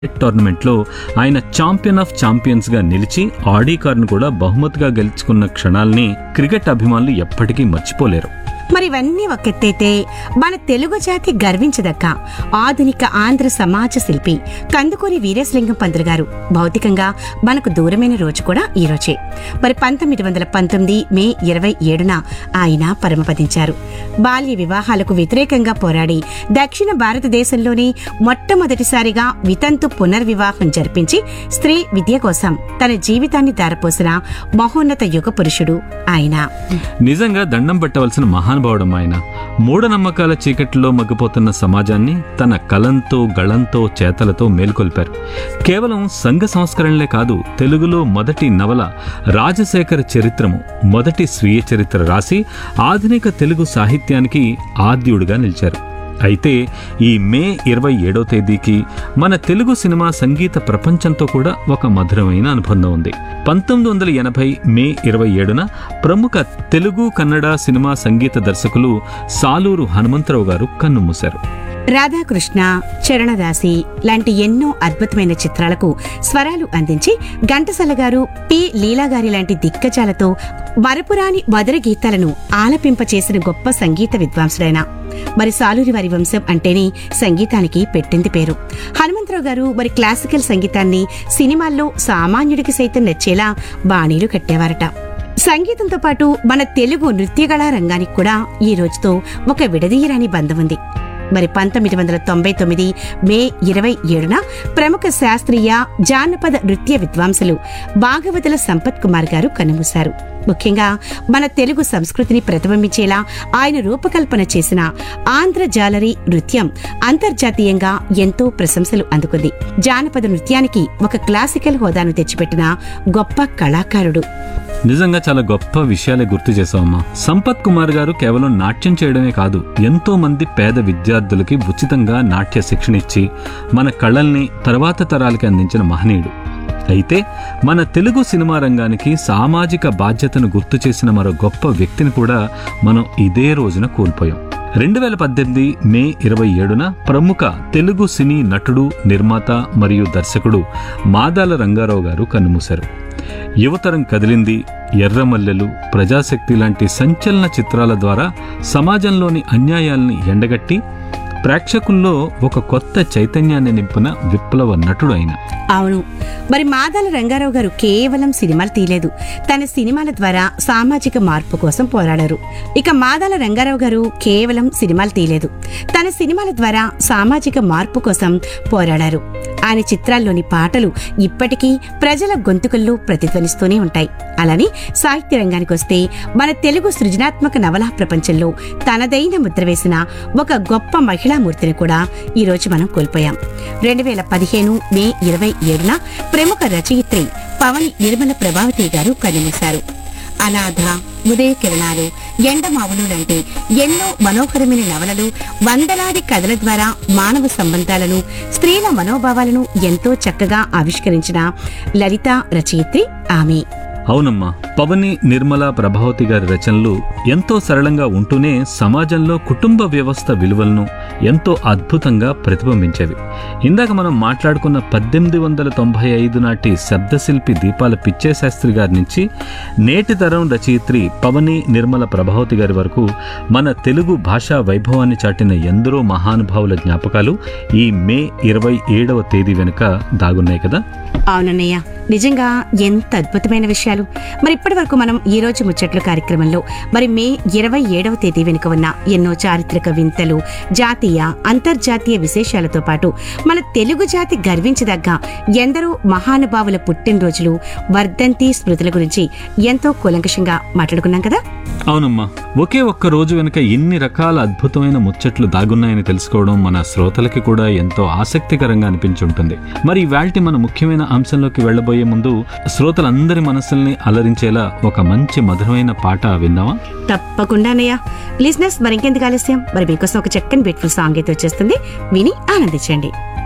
టోర్నమెంట్లో ఆయన champion of champions గా నిలిచి ఆడీ కార్ను కూడా బహుమతిగా గెలుచుకున్న క్షణాల్ని క్రికెట్ అభిమానులు ఎప్పటికీ మర్చిపోలేరు మరి ఇవన్నీ ఒకెత్తైతే మన తెలుగు జాతి గర్వించదక్క ఆధునిక ఆంధ్ర సమాజ శిల్పి కందుకూరి వీరేశలింగం పంతులు గారు భౌతికంగా మనకు దూరమైన రోజు కూడా ఈ రోజే మరి పంతొమ్మిది వందల పంతొమ్మిది మే ఇరవై ఏడున ఆయన పరమపదించారు బాల్య వివాహాలకు వ్యతిరేకంగా పోరాడి దక్షిణ భారతదేశంలోనే మొట్టమొదటిసారిగా వితంతు పునర్వివాహం జరిపించి స్త్రీ విద్య కోసం తన జీవితాన్ని దారపోసిన మహోన్నత యుగ పురుషుడు ఆయన నిజంగా దండం పెట్టవలసిన మహానుభావుడం ఆయన మూఢనమ్మకాల చీకటిలో మగ్గిపోతున్న సమాజాన్ని తన కలంతో గళంతో చేతలతో మేల్కొల్పారు కేవలం సంఘ సంస్కరణలే కాదు తెలుగులో మొదటి నవల రాజశేఖర చరిత్రము మొదటి స్వీయ చరిత్ర రాసి ఆధునిక తెలుగు సాహిత్యానికి ఆద్యుడిగా నిలిచారు అయితే ఈ మే ఇరవై ఏడో తేదీకి మన తెలుగు సినిమా సంగీత ప్రపంచంతో కూడా ఒక మధురమైన అనుబంధం ఉంది పంతొమ్మిది వందల ఎనభై మే ఇరవై ఏడున ప్రముఖ తెలుగు కన్నడ సినిమా సంగీత దర్శకులు సాలూరు హనుమంతరావు గారు కన్నుమూశారు రాధాకృష్ణ చరణదాసి లాంటి ఎన్నో అద్భుతమైన చిత్రాలకు స్వరాలు అందించి ఘంటసల గారు పి లీలా గారి లాంటి దిగ్గజాలతో మరపురాని మధుర గీతాలను ఆలపింపచేసిన గొప్ప సంగీత విద్వాంసుడైన మరి సాలూరి వారి వంశం అంటేనే సంగీతానికి పెట్టింది పేరు హనుమంతరావు గారు మరి క్లాసికల్ సంగీతాన్ని సినిమాల్లో సామాన్యుడికి సైతం నచ్చేలా బాణీలు కట్టేవారట సంగీతంతో పాటు మన తెలుగు నృత్యకళా రంగానికి కూడా ఈ రోజుతో ఒక విడదీయరాని బంధం ఉంది మరి పంతొమ్మిది వందల తొంభై తొమ్మిది మే ఇరవై ఏడున ప్రముఖ శాస్త్రీయ జానపద నృత్య విద్వాంసులు భాగవతుల సంపత్ కుమార్ గారు కన్నుమూశారు ముఖ్యంగా మన తెలుగు సంస్కృతిని ప్రతిబింబించేలా ఆయన రూపకల్పన చేసిన ఆంధ్ర జాలరీ నృత్యం అంతర్జాతీయంగా ఎంతో ప్రశంసలు అందుకుంది జానపద నృత్యానికి ఒక క్లాసికల్ హోదాను తెచ్చిపెట్టిన గొప్ప కళాకారుడు నిజంగా చాలా గొప్ప విషయాలే గుర్తు చేశావమ్మా సంపత్ కుమార్ గారు కేవలం నాట్యం చేయడమే కాదు ఎంతో మంది పేద విద్యార్థులకి ఉచితంగా నాట్య శిక్షణ ఇచ్చి మన కళల్ని తర్వాత తరాలకి అందించిన మహనీయుడు అయితే మన తెలుగు సినిమా రంగానికి సామాజిక బాధ్యతను గుర్తు చేసిన మరో గొప్ప వ్యక్తిని కూడా మనం ఇదే రోజున కోల్పోయాం రెండు వేల పద్దెనిమిది మే ఇరవై ఏడున ప్రముఖ తెలుగు సినీ నటుడు నిర్మాత మరియు దర్శకుడు మాదాల రంగారావు గారు కన్నుమూశారు యువతరం కదిలింది ఎర్రమల్లెలు ప్రజాశక్తి లాంటి సంచలన చిత్రాల ద్వారా సమాజంలోని అన్యాయాల్ని ఎండగట్టి ప్రేక్షకుల్లో ఒక కొత్త చైతన్యాన్ని నింపిన విప్లవ నటుడు ఆయన అవును మరి మాదాల రంగారావు గారు కేవలం సినిమాలు తీయలేదు తన సినిమాల ద్వారా సామాజిక మార్పు కోసం పోరాడారు ఇక మాదాల రంగారావు గారు కేవలం సినిమాలు తీయలేదు తన సినిమాల ద్వారా సామాజిక మార్పు కోసం పోరాడారు ఆయన చిత్రాల్లోని పాటలు ఇప్పటికీ ప్రజల గొంతుకల్లో ప్రతిధ్వనిస్తూనే ఉంటాయి అలానే సాహిత్య రంగానికి వస్తే మన తెలుగు సృజనాత్మక నవలా ప్రపంచంలో తనదైన ముద్ర వేసిన ఒక గొప్ప మహిళామూర్తిని కూడా ఈ రోజు మనం కోల్పోయాం రెండు వేల పదిహేను మే ఇరవై ఏడున ప్రముఖ రచయిత్రి పవన్ నిర్మల ప్రభావతి గారు కన్నుమూశారు అనాథ ఉదయ కిరణాలు ఎండమావులు లాంటి ఎన్నో మనోహరమైన నవలలు వందలాది కథల ద్వారా మానవ సంబంధాలను స్త్రీల మనోభావాలను ఎంతో చక్కగా ఆవిష్కరించిన లలిత రచయిత్రి ఆమె అవునమ్మా పవని నిర్మల ప్రభావతి గారి రచనలు ఎంతో సరళంగా ఉంటూనే సమాజంలో కుటుంబ వ్యవస్థ విలువలను ఎంతో అద్భుతంగా ప్రతిబింబించేవి ఇందాక మనం మాట్లాడుకున్న పద్దెనిమిది వందల తొంభై ఐదు నాటి శబ్దశిల్పి దీపాల పిచ్చేశాస్త్రి గారి నుంచి నేటి తరం రచయిత్రి పవని నిర్మల ప్రభావతి గారి వరకు మన తెలుగు భాషా వైభవాన్ని చాటిన ఎందరో మహానుభావుల జ్ఞాపకాలు ఈ మే ఇరవై ఏడవ తేదీ వెనుక దాగున్నాయి కదా అవునన్నయ్య నిజంగా ఎంత అద్భుతమైన విషయాలు మరి ఇప్పటి వరకు మనం ఈ రోజు ముచ్చట్లు కార్యక్రమంలో మరి మే ఇరవై ఏడవ తేదీ వెనుక ఉన్న ఎన్నో చారిత్రక వింతలు జాతీయ అంతర్జాతీయ విశేషాలతో పాటు మన తెలుగు జాతి గర్వించదగ్గ ఎందరో మహానుభావుల పుట్టినరోజులు వర్ధంతి స్మృతుల గురించి ఎంతో కూలంకషంగా మాట్లాడుకున్నాం కదా అవునమ్మా ఒకే ఒక్క రోజు వెనుక ఎన్ని రకాల అద్భుతమైన ముచ్చట్లు దాగున్నాయని తెలుసుకోవడం మన శ్రోతలకి కూడా ఎంతో ఆసక్తికరంగా అనిపించుంటుంది మరి ఇవాల్టి మన ముఖ్యమైన అంశంలోకి వెళ్ళబోయే ముందు శ్రోతలందరి మనసుల్ని అలరించేలా ఒక మంచి మధురమైన పాట విందామా తప్పకుండా అన్నయ్య లిజినెస్ మరి ఇంకెందుకు ఆలస్యం మరి మీకోసం ఒక చక్కని బ్యూటిఫుల్ సాంగ్ అయితే వచ్చేస్తుంది విని ఆనందించండి